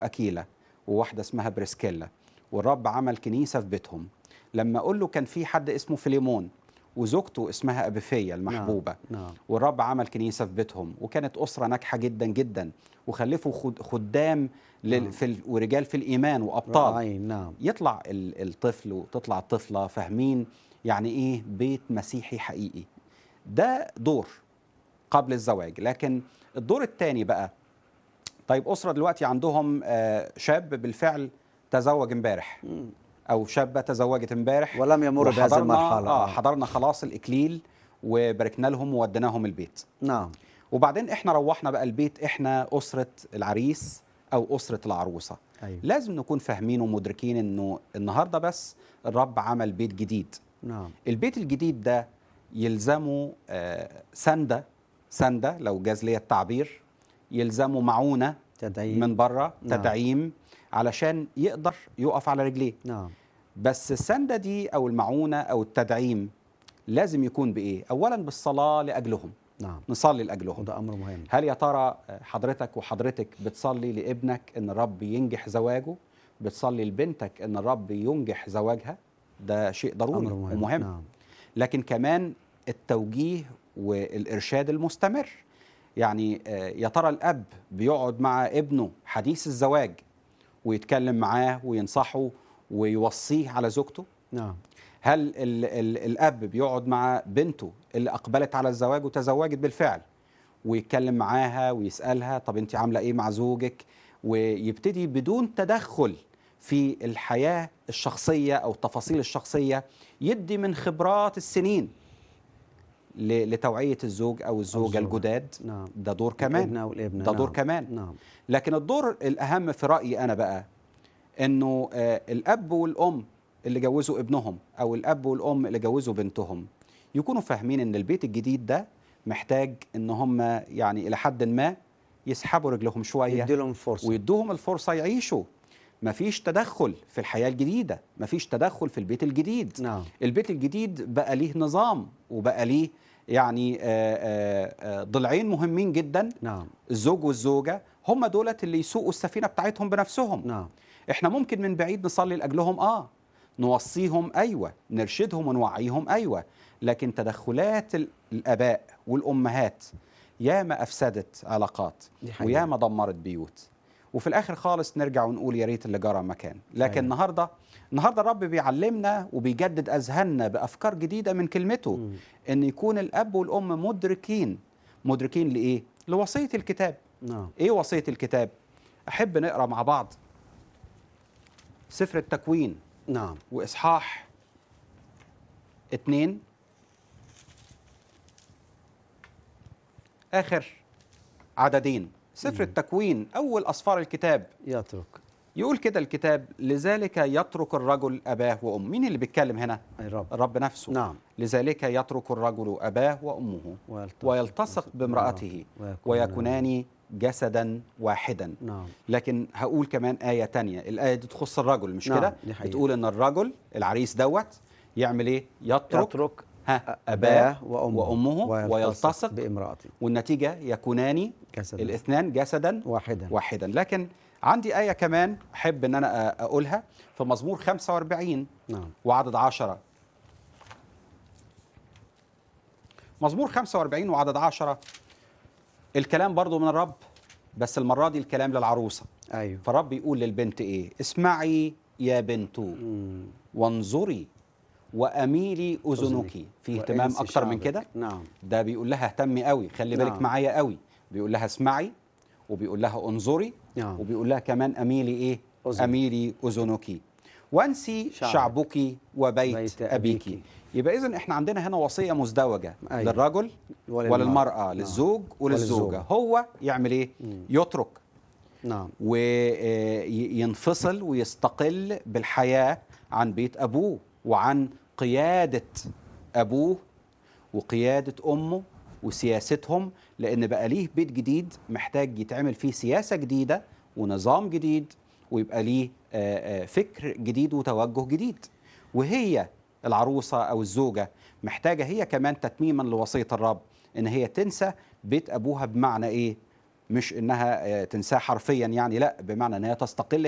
اكيلا وواحده اسمها بريسكيلا والرب عمل كنيسه في بيتهم لما اقول له كان في حد اسمه فيليمون وزوجته اسمها ابيفيه المحبوبه نعم نعم والرب عمل كنيسه في بيتهم وكانت اسره ناجحه جدا جدا وخلفوا خد- خدام لل... نعم. في ال... ورجال في الايمان وابطال رائعين نعم يطلع ال- الطفل وتطلع الطفله فاهمين يعني ايه بيت مسيحي حقيقي ده دور قبل الزواج لكن الدور الثاني بقى طيب اسره دلوقتي عندهم آه، شاب بالفعل تزوج امبارح مم. او شابه تزوجت امبارح ولم يمر بهذه وحضرنا- المرحلة اه آه. حضرنا خلاص الاكليل وباركنا لهم ووديناهم البيت نعم وبعدين احنا روحنا بقى البيت احنا اسره العريس او اسره العروسه أيوة. لازم نكون فاهمين ومدركين انه النهارده بس الرب عمل بيت جديد نعم البيت الجديد ده يلزمه آه، سنده سنده لو جاز لي التعبير يلزمه معونه تدعيم من بره نعم. تدعيم علشان يقدر يقف على رجليه نعم بس السنده دي او المعونه او التدعيم لازم يكون بايه اولا بالصلاه لاجلهم نعم نصلي لاجلهم وده أمر مهم هل يا ترى حضرتك وحضرتك بتصلي لابنك ان الرب ينجح زواجه بتصلي لبنتك ان الرب ينجح زواجها ده شيء ضروري أمر مهم ومهم نعم لكن كمان التوجيه والارشاد المستمر يعني آه، يا ترى الاب بيقعد مع ابنه حديث الزواج ويتكلم معاه وينصحه ويوصيه على زوجته نعم هل ال ال الاب بيقعد مع بنته اللي اقبلت على الزواج وتزوجت بالفعل ويتكلم معاها ويسالها طب انت عامله ايه مع زوجك ويبتدي بدون تدخل في الحياه الشخصيه او التفاصيل الشخصيه يدي من خبرات السنين ل- لتوعيه الزوج او الزوجه الزوجة. الجداد نعم ده دور كمان الابن أو الابنة ده دور نعم. كمان. نعم لكن الدور الاهم في رايي انا بقى انه آه، الاب والام اللي جوزوا ابنهم او الاب والام اللي جوزوا بنتهم يكونوا فاهمين ان البيت الجديد ده محتاج ان هم يعني الى حد ما يسحبوا رجلهم شويه يدي لهم فرصة ويدوهم الفرصه يعيشوا مفيش تدخل في الحياه الجديده مفيش تدخل في البيت الجديد نعم البيت الجديد بقى ليه نظام وبقى ليه يعني آه، آه، آه، ضلعين مهمين جدا نعم الزوج والزوجه هم دولت اللي يسوقوا السفينه بتاعتهم بنفسهم نعم احنا ممكن من بعيد نصلي لاجلهم اه نوصيهم ايوه نرشدهم ونوعيهم ايوه لكن تدخلات ال- الاباء والامهات ياما افسدت علاقات دي حقيقة. وياما دمرت بيوت وفي الاخر خالص نرجع ونقول يا ريت اللي جرى مكان لكن أيوة. النهارده النهارده الرب بيعلمنا وبيجدد اذهاننا بافكار جديده من كلمته مم. ان يكون الاب والام مدركين مدركين لايه لوصيه الكتاب نعم ايه وصيه الكتاب احب نقرا مع بعض سفر التكوين نعم واصحاح اتنين اخر عددين سفر التكوين اول اسفار الكتاب يترك يقول كده الكتاب لذلك يترك الرجل اباه وامه مين اللي بيتكلم هنا أي رب الرب نفسه نعم لذلك يترك الرجل اباه وامه ويلتصق, ويلتصق بامرأته ويكونان جسدا واحدا نعم لكن هقول كمان آية تانية الآية دي تخص الرجل مش نعم، كده دي حقيقة. بتقول إن الرجل العريس دوت يعمل إيه يترك يترك ها أباه أباه وأمه, وأمه ويلتصق بامرأته والنتيجة يكونان جسدا الاثنان جسدا واحدا واحدا لكن عندي آية كمان أحب إن أنا أ- أقولها في مزمور 45 نعم وعدد عشرة مزمور 45 وعدد عشرة الكلام برضو من الرب بس المرة دي الكلام للعروسة أيوه فالرب يقول للبنت ايه اسمعي يا بنت مم. وانظري واميلي اذنك أذنك. في اهتمام وأنسي اكتر من شعبك. كده نعم ده بيقول لها اهتمي قوي خلي بالك نعم. معايا قوي بيقول لها اسمعي وبيقول لها انظري نعم وبيقول لها كمان اميلي ايه أذنك. اميلي اذنك وانسي شعبك. شعبك وبيت بيت ابيك أبيك. يبقى اذا احنا عندنا هنا وصيه مزدوجه أيوة. للرجل وللمرأة. وللمراه نعم. للزوج وللزوجه وللزوجة. هو يعمل ايه مم. يترك نعم وينفصل ويستقل بالحياة عن بيت أبوه وعن قيادة أبوه وقيادة أمه وسياستهم لأن بقى ليه بيت جديد محتاج يتعمل فيه سياسة جديدة ونظام جديد ويبقى ليه آه، آه، فكر جديد وتوجه جديد وهي العروسة أو الزوجة محتاجة هي كمان تتميما لوصية الرب إن هي تنسى بيت أبوها بمعنى إيه؟ مش انها آه، تنساه حرفيا يعني لا بمعنى ان هي تستقل